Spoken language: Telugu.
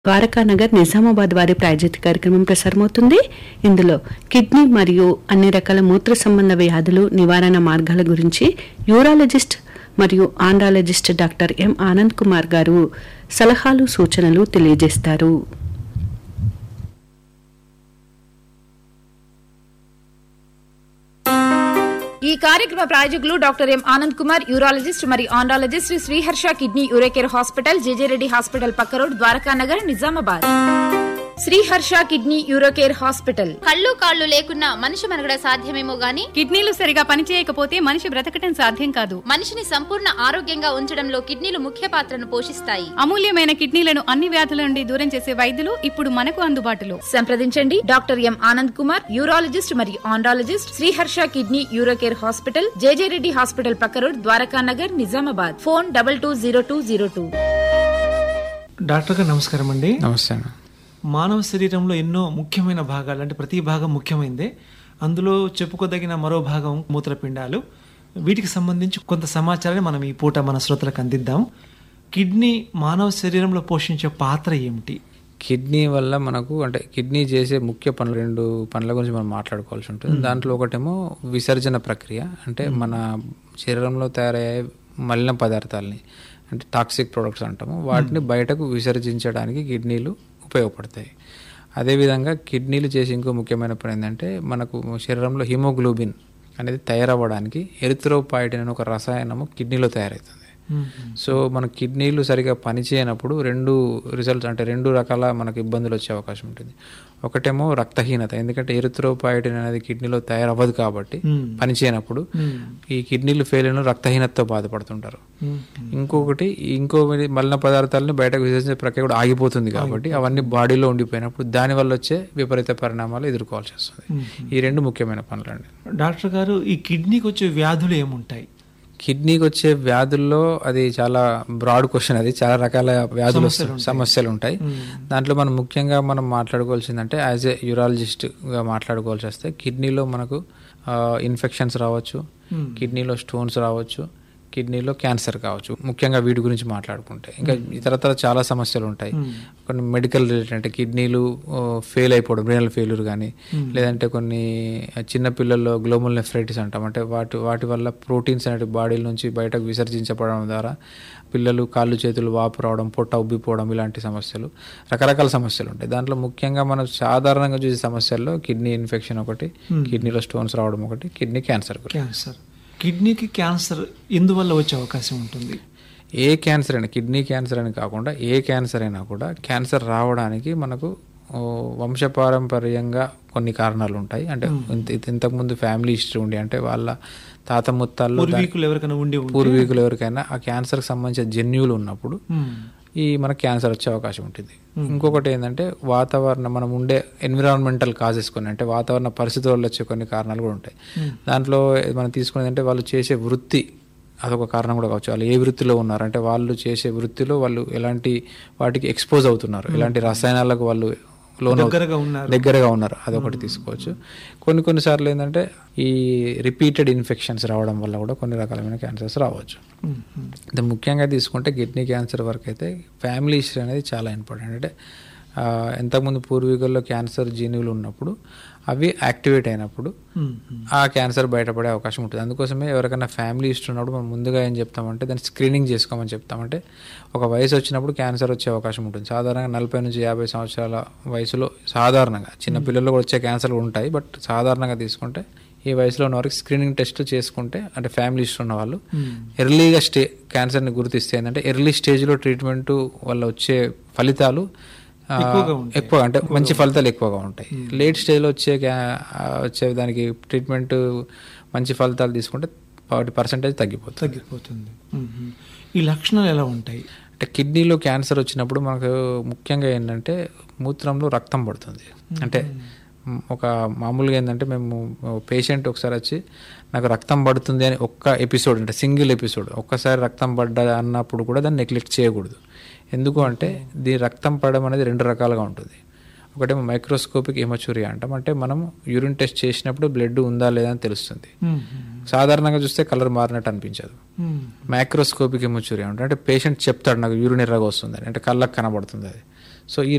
ద్వారకానగర్ నిజామాబాద్ వారి ప్రాయోజిత కార్యక్రమం ప్రసారమవుతుంది ఇందులో కిడ్నీ మరియు అన్ని రకాల మూత్ర సంబంధ వ్యాధులు నివారణ మార్గాల గురించి యూరాలజిస్ట్ మరియు andrologist doctor M Anand Kumar గారు సలహాలు సూచనలు తెలియజేస్తారు ఈ కార్యక్రమ ప్రాయోజకులు doctor M Anand Kumar urologist మరియు andrologist Sriharsha kidney Urocare hospital JJ Reddy hospital పక్క road Dwarakanagar Nizamabad Sriharsha kidney Urocare hospital కళ్ళు కాళ్ళు లేకున్నా మనిషి మనగడ సాధ్యమేమో గాని కిడ్నీలు సరిగా పనిచేయకపోతే మనిషి బ్రతకటం సాధ్యం కాదు మనిషిని సంపూర్ణ ఆరోగ్యంగా ఉంచడంలో కిడ్నీలు ముఖ్య పాత్రను పోషిస్తాయి అమూల్యమైన కిడ్నీలను అన్ని వ్యాధుల నుండి దూరం చేసే వైద్యులు ఇప్పుడు మనకు అందుబాటులో సంప్రదించండి doctor M Anand Kumar urologist మరియు andrologist Sriharsha kidney Urocare hospital JJ Reddy hospital పక్క road Dwarakanagar Nizamabad phone double two zero two zero two doctor గారు నమస్కారం అండి నమస్తే అన్న. మానవ శరీరంలో ఎన్నో ముఖ్యమైన భాగాలు అంటే ప్రతి భాగం ముఖ్యమైనదే అందులో చెప్పుకోదగిన మరో భాగం మూత్రపిండాలు వీటికి సంబంధించి కొంత సమాచారాన్ని మనం ఈ పూట మన శ్రోతలకు అందిద్దాం కిడ్నీ మానవ శరీరంలో పోషించే పాత్ర ఏమిటి కిడ్నీ వల్ల మనకు అంటే కిడ్నీ చేసే ముఖ్య పనులు రెండు పనుల గురించి మనం మాట్లాడుకోవాల్సి ఉంటుంది దాంట్లో ఒకటేమో విసర్జన ప్రక్రియ అంటే మన శరీరంలో తయారయ్యే మలిన పదార్థాలని అంటే టాక్సిక్ ప్రొడక్ట్స్ అంటాము వాటిని బయటకు విసర్జించడానికి కిడ్నీలు ఉపయోగపడతాయి అదేవిధంగా కిడ్నీలు చేసే ఇంకో ముఖ్యమైన పని ఏంటంటే మనకు శరీరంలో హిమోగ్లోబిన్ అనేది తయారవ్వడానికి ఎరిత్రోపాయిటిన్ అనే ఒక రసాయనము కిడ్నీలో తయారవుతుంది సో మన కిడ్నీలు సరిగా పనిచేయనప్పుడు రెండు రిజల్ట్స్ అంటే రెండు రకాల మనకు ఇబ్బందులు వచ్చే అవకాశం ఉంటుంది ఒకటేమో రక్తహీనత ఎందుకంటే ఎరిత్రోపాయిటిన్ అనేది కిడ్నీలో తయారవ్వదు కాబట్టి పనిచేయనప్పుడు ఈ కిడ్నీలు ఫెయిల్ అయిన రక్తహీనతతో బాధపడుతుంటారు ఇంకొకటి ఇంకో మలిన పదార్థాలను బయటకు విసర్జించే ప్రక్రియ కూడా ఆగిపోతుంది కాబట్టి అవన్నీ బాడీలో ఉండిపోయినప్పుడు దానివల్ల వచ్చే విపరీత పరిణామాలు ఎదుర్కోవాల్సి వస్తుంది ఈ రెండు ముఖ్యమైన పనులండి డాక్టర్ గారు ఈ కిడ్నీకి వచ్చే వ్యాధులు ఏముంటాయి కిడ్నీకి వచ్చే వ్యాధుల్లో అది చాలా బ్రాడ్ క్వశ్చన్ అది చాలా రకాల వ్యాధులు సమస్యలు ఉంటాయి దాంట్లో మనం ముఖ్యంగా మనం మాట్లాడుకోవాల్సిందంటే యాజ్ ఏ యూరాలజిస్ట్గా మాట్లాడుకోవాల్సి వస్తే కిడ్నీలో మనకు ఇన్ఫెక్షన్స్ రావచ్చు కిడ్నీలో స్టోన్స్ రావచ్చు కిడ్నీలో క్యాన్సర్ కావచ్చు ముఖ్యంగా వీటి గురించి మాట్లాడుకుంటే ఇంకా ఇతరతర చాలా సమస్యలు ఉంటాయి కొన్ని మెడికల్ రిలేటెడ్ అంటే కిడ్నీలు ఫెయిల్ అయిపోవడం రీనల్ ఫెయిల్యూర్ కానీ లేదంటే కొన్ని చిన్న పిల్లల్లో గ్లోమల్ నెఫ్రైటిస్ అంటాం అంటే వాటి వాటి వల్ల ప్రోటీన్స్ అనేవి బాడీల నుంచి బయటకు విసర్జించబడడం ద్వారా పిల్లలు కాళ్ళు చేతులు వాపు రావడం పొట్ట ఉబ్బిపోవడం ఇలాంటి సమస్యలు రకరకాల సమస్యలు ఉంటాయి దాంట్లో ముఖ్యంగా మనం సాధారణంగా చూసే సమస్యల్లో కిడ్నీ ఇన్ఫెక్షన్ ఒకటి కిడ్నీలో స్టోన్స్ రావడం ఒకటి కిడ్నీ క్యాన్సర్ గురించి క్యాన్సర్ కిడ్నీకి క్యాన్సర్ ఎందువల్ల వచ్చే అవకాశం ఉంటుంది ఏ క్యాన్సర్ అయినా కిడ్నీ క్యాన్సర్ అని కాకుండా ఏ క్యాన్సర్ అయినా కూడా క్యాన్సర్ రావడానికి మనకు ఓ, వంశపారంపర్యంగా కొన్ని కారణాలు ఉంటాయి అంటే ఇంత- ఇంతకుముందు ఫ్యామిలీ హిస్టరీ ఉండి అంటే వాళ్ళ తాత ముత్తాల్లో దా- పూర్వీకులు ఎవరికైనా ఉండి ఉంటే పూర్వీకులు ఎవరికైనా ఆ క్యాన్సర్కి సంబంధించిన జన్యువులు ఉన్నప్పుడు మ్మ్. ఈ మనకు క్యాన్సర్ వచ్చే అవకాశం ఉంటుంది ఇంకొకటి ఏంటంటే వాతావరణం మనం ఉండే ఎన్విరాన్మెంటల్ కాజెస్ కొన్ని అంటే వాతావరణ పరిస్థితుల వల్ల వచ్చే కొన్ని కారణాలు కూడా ఉంటాయి దాంట్లో మనం తీసుకునేది అంటే వాళ్ళు చేసే వృత్తి అదొక కారణం కూడా కావచ్చు వాళ్ళు ఏ వృత్తిలో ఉన్నారు అంటే వాళ్ళు చేసే వృత్తిలో వాళ్ళు ఎలాంటి వాటికి ఎక్స్పోజ్ అవుతున్నారు ఎలాంటి రసాయనాలకు వాళ్ళు లోన్ దగ్గరగా ఉన్నారు దగ్గరగా ఉన్నారు అదొకటి తీసుకోవచ్చు కొన్ని కొన్నిసార్లు ఏంటంటే ఈ రిపీటెడ్ ఇన్ఫెక్షన్స్ రావడం వల్ల కూడా కొన్ని రకాలమైన క్యాన్సర్స్ రావచ్చు మ్మ్. మ్మ్. అంటే ముఖ్యంగా తీసుకుంటే కిడ్నీ క్యాన్సర్ వరకు అయితే ఫ్యామిలీ హిస్టరీ అనేది చాలా ఇంపార్టెంట్ అంటే ఆ, ఎంతకుముందు పూర్వీకుల్లో క్యాన్సర్ జీనువులు ఉన్నప్పుడు అవి యాక్టివేట్ అయినప్పుడు మ్మ్. ఆ క్యాన్సర్ బయటపడే అవకాశం ఉంటుంది అందుకోసమే ఎవరికైనా ఫ్యామిలీ హిస్టరీ ఉన్నప్పుడు మనం ముందుగా ఏం చెప్తామంటే దాన్ని స్క్రీనింగ్ చేసుకోమని చెప్తామంటే ఒక వయసు వచ్చినప్పుడు క్యాన్సర్ వచ్చే అవకాశం ఉంటుంది సాధారణంగా నలభై నుంచి యాభై సంవత్సరాల వయసులో సాధారణంగా చిన్న పిల్లల్లో కూడా వచ్చే క్యాన్సర్లు ఉంటాయి బట్ సాధారణంగా తీసుకుంటే ఈ వయసులో ఉన్న వారికి స్క్రీనింగ్ టెస్ట్ చేసుకుంటే అంటే ఫ్యామిలీ హిస్టరీ ఉన్న వాళ్ళు ఎర్లీగా స్టే క్యాన్సర్ని గుర్తిస్తే ఏంటంటే ఎర్లీ స్టేజ్లో ట్రీట్మెంట్ వల్ల వచ్చే ఫలితాలు ఆ, ఎక్కువగా ఉంటాయి. ఎక్కువ అంటే మంచి ఫలితాలు ఎక్కువగా ఉంటాయి లేట్ స్టేజ్లో వచ్చే క్యా- ఆ, వచ్చే దానికి ట్రీట్మెంట్ మంచి ఫలితాలు తీసుకుంటే వాటి పర్సంటేజ్ తగ్గిపోతుంది తగ్గిపోతుంది మ్మ్. ఈ లక్షణాలు ఎలా ఉంటాయి అంటే కిడ్నీలో క్యాన్సర్ వచ్చినప్పుడు మనకు ముఖ్యంగా ఏంటంటే మూత్రంలో రక్తం పడుతుంది అంటే మ్, ఒక మామూలుగా ఏంటంటే మేము పేషెంట్ ఒకసారి వచ్చి నాకు రక్తం పడుతుంది అని ఒక్క ఎపిసోడ్ అంటే సింగిల్ ఎపిసోడ్ ఒక్కసారి రక్తం పడ్డ అన్నప్పుడు కూడా దాన్ని నెగ్లెక్ట్ చేయకూడదు ఎందుకు అంటే దీని రక్తం పడడం అనేది రెండు రకాలుగా ఉంటుంది ఒకటేమో మైక్రోస్కోపిక్ హెమచూరియా అంటాం అంటే మనం యూరిన్ టెస్ట్ చేసినప్పుడు బ్లడ్ ఉందా లేదా అని తెలుస్తుంది మ్మ్. సాధారణంగా చూస్తే కలర్ మారినట్టు అనిపించదు మ్మ్. మైక్రోస్కోపిక్ హెమచూరియా ఉంటుంది అంటే పేషెంట్ చెప్తాడు నాకు యూరిన్ ఎర్రగా వస్తుంది అంటే కళ్ళకు కనబడుతుంది అది సో ఈ